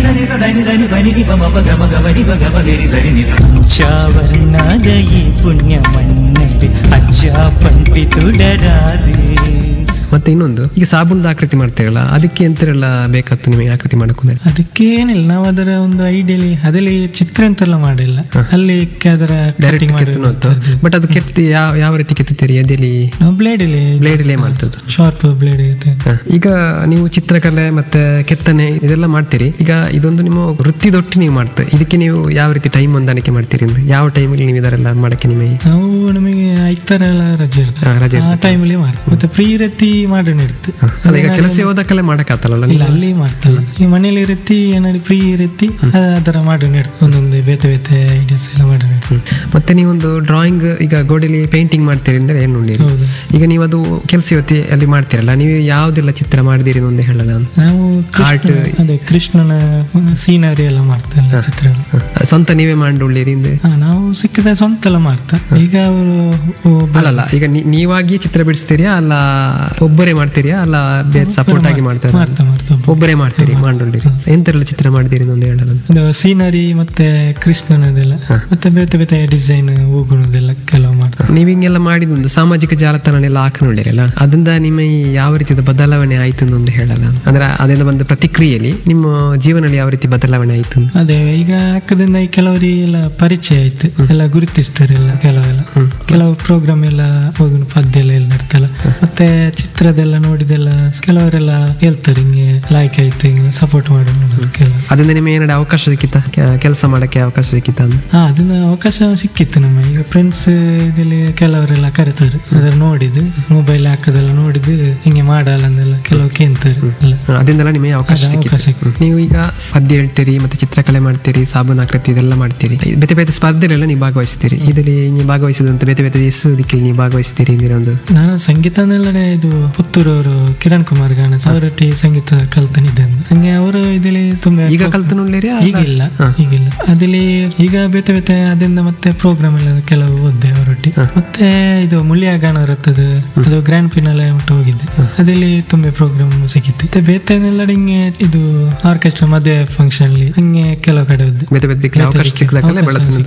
దని స దని దని పని ని పమ ప గమ గమ ని ప గమ గరి దని ని చావర్ణాద ఈ పుణ్య ಮಣ್ಣಲ್ಲಿ ಅಜ್ಜ ಪಂಪಿತುಡರಾದೆ ಮತ್ತೆ ಇನ್ನೊಂದು ಈಗ ಸಾಬೂನ್ದ ಆಕೃತಿ ಮಾಡ್ತೀರಲ್ಲ ಅದಕ್ಕೆ ಎಂತೆಲ್ಲ ಬೇಕಾಗ್ತು ನಿಮಗೆ ಆಕೃತಿ ಮಾಡಕ್ಕೆ ಅದಕ್ಕೆ ಏನಿಲ್ಲ ನಾವು ಅದರ ಒಂದು ಐಡಿಯಲಿ ಅದಲ್ಲಿ ಚಿತ್ರ ಅಂತೆಲ್ಲ ಮಾಡಿಲ್ಲ ಅಲ್ಲಿ ಅದರ ಡೈರೆಕ್ಟ್ ಮಾಡಿ ಕೆತ್ತನೋದು ಬಟ್ ಅದು ಕೆತ್ತಿ ಯಾವ ಯಾವ ರೀತಿ ಕೆತ್ತುತ್ತೀರಿ ಎದೆಲಿ ನಾವು ಬ್ಲೇಡಲ್ಲಿ ಬ್ಲೇಡಲ್ಲೇ ಮಾಡ್ತದ್ದು ಶಾರ್ಪ್ ಬ್ಲೇಡ್ ಇರುತ್ತೆ ಹ. ಈಗ ನೀವು ಚಿತ್ರಕಲೆ ಮತ್ತೆ ಕೆತ್ತನೆ ಇದೆಲ್ಲ ಮಾಡ್ತೀರಿ ಈಗ ಇದೊಂದು ನಿಮ್ಮ ವೃತ್ತಿದೊಟ್ಟು ನೀವು ಮಾಡ್ತೀರಿ ಇದಕ್ಕೆ ನೀವು ಯಾವ ರೀತಿ ಟೈಮ್ ಹೊಂದಾಣಿಕೆ ಮಾಡ್ತೀರಿ ಅಂದ್ರೆ ಯಾವ ಟೈಮಲ್ಲಿ ನೀವು ಇದರೆಲ್ಲ ಮಾಡಕ್ಕೆ ನಿಮಗೆ ನಾವು ನಮಗೆ ಐತರ ಎಲ್ಲ ರಜೆ ಇರುತ್ತೆ ಹಾ, ರಜೆ ಆ ಟೈಮಲ್ಲಿ ಮಾಡ್ತೀವಿ ಮತ್ತೆ ಫ್ರೀ ಇರತ್ತಿ ಮಾಡೋಣ ಇರುತ್ತೆ ಅಲ್ಲ ಈಗ ಕೆಲಸ ಹೋದಕ್ಕೆಲ್ಲ ಮಾಡಕ್ಕಾತಲ್ಲ ಇಲ್ಲ ಅಲ್ಲಿ ಮಾಡ್ತಲ್ಲ ಈ ಮನೇಲಿ ಇರತ್ತಿ ಏನಾದ್ರು ಫ್ರೀ ಇರತ್ತಿ ಅದರ ಮಾಡೋಣ ಇರುತ್ತೆ ಒಂದೊಂದು ಬೇತೆ ಬೇತೆ ಐಡಿಯಾಸ್ ಎಲ್ಲ ಮಾಡೋಣ ಇರುತ್ತೆ. ಮತ್ತೆ ನೀವೊಂದು ಡ್ರಾಯಿಂಗ್ ಈಗ ಗೋಡೆಲಿ ಪೇಂಟಿಂಗ್ ಮಾಡ್ತೀರಿ ಅಂದ್ರೆ ಏನು ನೋಡಿರಿ ಹೌದು ಈಗ ನೀವು ಅದು ಕೆಲಸ ಇವತ್ತಿ ಅಲ್ಲಿ ಮಾಡ್ತೀರಲ್ಲ ನೀವು ಯಾವ್ದೆಲ್ಲ ಚಿತ್ರ ಮಾಡಿದಿರಿ ಒಂದು ಹೇಳಲ್ಲ ಅಂತ ನಾವು Art. ಕೃಷ್ಣ- ಅದೇ ಕೃಷ್ಣನ ಸೀನರಿ ಎಲ್ಲ ಮಾಡ್ತಲ್ಲ ಚಿತ್ರಗಳು ಹ. ಸ್ವಂತ ನೀವೇ ಮಾಡಿಕೊಳ್ಳಿರಿ ಅಂದ್ರೆ ಹಾ, ನಾವು ಸಿಕ್ಕಿದ ಸ್ವಂತ ಎಲ್ಲ ಮಾಡ್ತಾ ಈಗ ಅವರು ಅಲ್ಲಲ್ಲ ಈಗ ನೀ- ನೀವಾಗಿ ಚಿತ್ರ ಬಿಡಿಸ್ತೀರಿಯಾ ಅಲ್ಲ ಒಬ್ಬರೇ ಮಾಡ್ತೀರಿಯಾ ಅಲ್ಲ ಬೇರೆ ಸಪೋರ್ಟ್ ಆಗಿ ಮಾಡ್ತಾರೆ ಮಾಡ್ತಾ ಮಾಡ್ತಾ ಒಬ್ಬ. ಒಬ್ಬರೇ ಮಾಡ್ತೀರಿ ಮಾಡಿಕೊಳ್ಳಿರಿ ಎಂತೆಲ್ಲ ಚಿತ್ರ ಮಾಡಿದಿರಿ ಒಂದು ಹೇಳಲ್ಲ ಅದು ಸೀನರಿ ಮತ್ತೆ ಕೃಷ್ಣನದೆಲ್ಲ ಮತ್ತೆ ಬೇತೆ ಬೇತೆ ಡಿಸೈನ್ ಹೂಗುಣದೆಲ್ಲ ಕೆಲವು ಮಾಡ್ತಾರೆ ನೀವು ಹಿಂಗೆಲ್ಲ ಮಾಡಿದೊಂದು ಸಾಮಾಜಿಕ ಜಾಲತಾಣನೆಲ್ಲ ಹಾಕೊಂಡಿರಲ್ಲ ಅದರಿಂದ ನಿಮ್ಮ ಈ ಯಾವ ರೀತಿಯ ಬದಲಾವಣೆ ಆಯ್ತು ಅಂತ ಒಂದು ಹೇಳಲ್ಲ ಅಂದ್ರೆ ಅದರಿಂದ ಬಂದ ಪ್ರತಿಕ್ರಿಯೆಯಲ್ಲಿ ನಿಮ್ಮ ಜೀವನದಲ್ಲಿ ಯಾವ ರೀತಿ ಬದಲಾವಣೆ ಆಯ್ತು ಅಂತ ಅದೇ ಈಗ ಹಾಕದಿಂದ ಈ ಕೆಲವರಿಗೆ ಎಲ್ಲ ಪರಿಚಯ ಆಯ್ತು ಎಲ್ಲ ಗುರುತಿಸ್ತಾರೆ ಎಲ್ಲ ಕೆಲವೆಲ್ಲ ಕೆಲವು ಪ್ರೋಗ್ರಾಮ್ ಎಲ್ಲ ಹೋಗಿ ಪದ್ಯ ಎಲ್ಲ ಎಲ್ಲ ನಡ್ತಲ್ಲ ಮತ್ತೆ ಚಿತ್ರದೆಲ್ಲ ನೋಡಿದೆಲ್ಲ ಕೆಲವರೆಲ್ಲ ಹೇಳ್ತಾರೆ ಹಿಂಗೆ ಲೈಕ್ ಆಯ್ತು ಹಿಂಗೆ ಸಪೋರ್ಟ್ ಮಾಡಿ ಕೆಲವು ಅದರಿಂದ ನಿಮಗೆ ಏನಾದ್ರು ಅವಕಾಶ ಸಿಕ್ಕಿತ್ತ ಕೆಲಸ ಮಾಡಕ್ಕೆ ಅವಕಾಶ ಸಿಕ್ಕಿತ್ತ ಅಂತ ಹಾ ಅದನ್ನ ಅವಕಾಶ ಸಿಕ್ಕಿತ್ತು ನಮ್ಮ ಈಗ ಫ್ರೆಂಡ್ಸ್ ಇದಲ್ಲಿ ಕೆಲವರೆಲ್ಲ ಕರೀತಾರೆ ಅದನ್ನ ನೋಡಿದ್ದು ಮೊಬೈಲ್ ಹಾಕೋದೆಲ್ಲ ನೋಡಿದ್ದು ಹಿಂಗೆ ಮಾಡಲ್ಲ ಅಂದೆಲ್ಲ ಕೆಲವು ಕೇಂತಾರೆ ಎಲ್ಲ ಅದರಿಂದೆಲ್ಲ ನಿಮಗೆ ಅವಕಾಶ ಅದು ಅವಕಾಶ ಸಿಕ್ಕಿತ್ತು ನೀವು ಈಗ ಪದ್ಯ ಹೇಳ್ತೀರಿ ಮತ್ತೆ ಚಿತ್ರಕಲೆ ಮಾಡ್ತೀರಿ ಸಾಬೂನ್ ಆಕೃತಿ ಇದೆಲ್ಲ ಮಾಡ್ತೀರಿ ಈ ಬೇತೆ ಬೇತೆ ಸ್ಪರ್ಧೆಲೆಲ್ಲ ನೀವು ಭಾಗವಹಿಸ್ತೀರಿ ಇದರಲ್ಲಿ ನೀವು ಭಾಗವಹಿಸಿದಂತ ಬೇತೆ ಬೇತೆ ಎಷ್ಟು ದಿಕ್ಕಲ್ಲಿ ನೀವು ಭಾಗವಹಿಸ್ತೀರಿ ಇಂದಿರ ಒಂದು ನಾನು ಸಂಗೀತನೆಲ್ಲಡೆ ಇದು ಪುತ್ತೂರು ಅವರು ಕಿರಣ್ ಕುಮಾರ್ ಗಾನ ಅವರೊಟ್ಟಿಗೆ ಸಂಗೀತ ಕಲ್ತನಿದ್ದೇನೆ ಹಂಗೆ ಅವರು ಇದರಲ್ಲಿ ತುಂಬಾ ಈಗ ಕಲ್ತು ನೋಡ್ಲಿರಿ ಈಗಿಲ್ಲ ಈಗಿಲ್ಲ ಅದಲ್ಲಿ ಈಗ ಬೇತೆ ಬೇತೆ ಅದರಿಂದ ಮತ್ತೆ ಪ್ರೋಗ್ರಾಮ್ ಎಲ್ಲ ಕೆಲವು ಓದ್ದೆ ಅವರೊಟ್ಟಿಗೆ ಮತ್ತೆ ಇದು ಮುಳ್ಳಿಯ ಗಾನ ಇರುತ್ತದೆ ಅದು ಗ್ರ್ಯಾಂಡ್ ಫಿನಾಲೆ ಉಂಟು ಹೋಗಿದ್ದೆ ಅದಲ್ಲಿ ತುಂಬಾ ಪ್ರೋಗ್ರಾಮ್ ಸಿಕ್ಕಿತ್ತು ಮತ್ತೆ ಬೇತೆನೆಲ್ಲ ಹಿಂಗೆ ಇದು ಆರ್ಕೆಸ್ಟ್ರಾ ಮದುವೆ ಫಂಕ್ಷನ್ ಅಲ್ಲಿ ಹಂಗೆ ಕೆಲವು ಕಡೆ ಹೋದ್ದೆ ಬೇತೆ ಬೇತೆ ದಿಕ್ಕಲ್ಲಿ ಅವಕಾಶ ಸಿಕ್ಕದಕ್ಕೆಲ್ಲ ಅವಕಾಶ ಬೆಳೆಸಿದ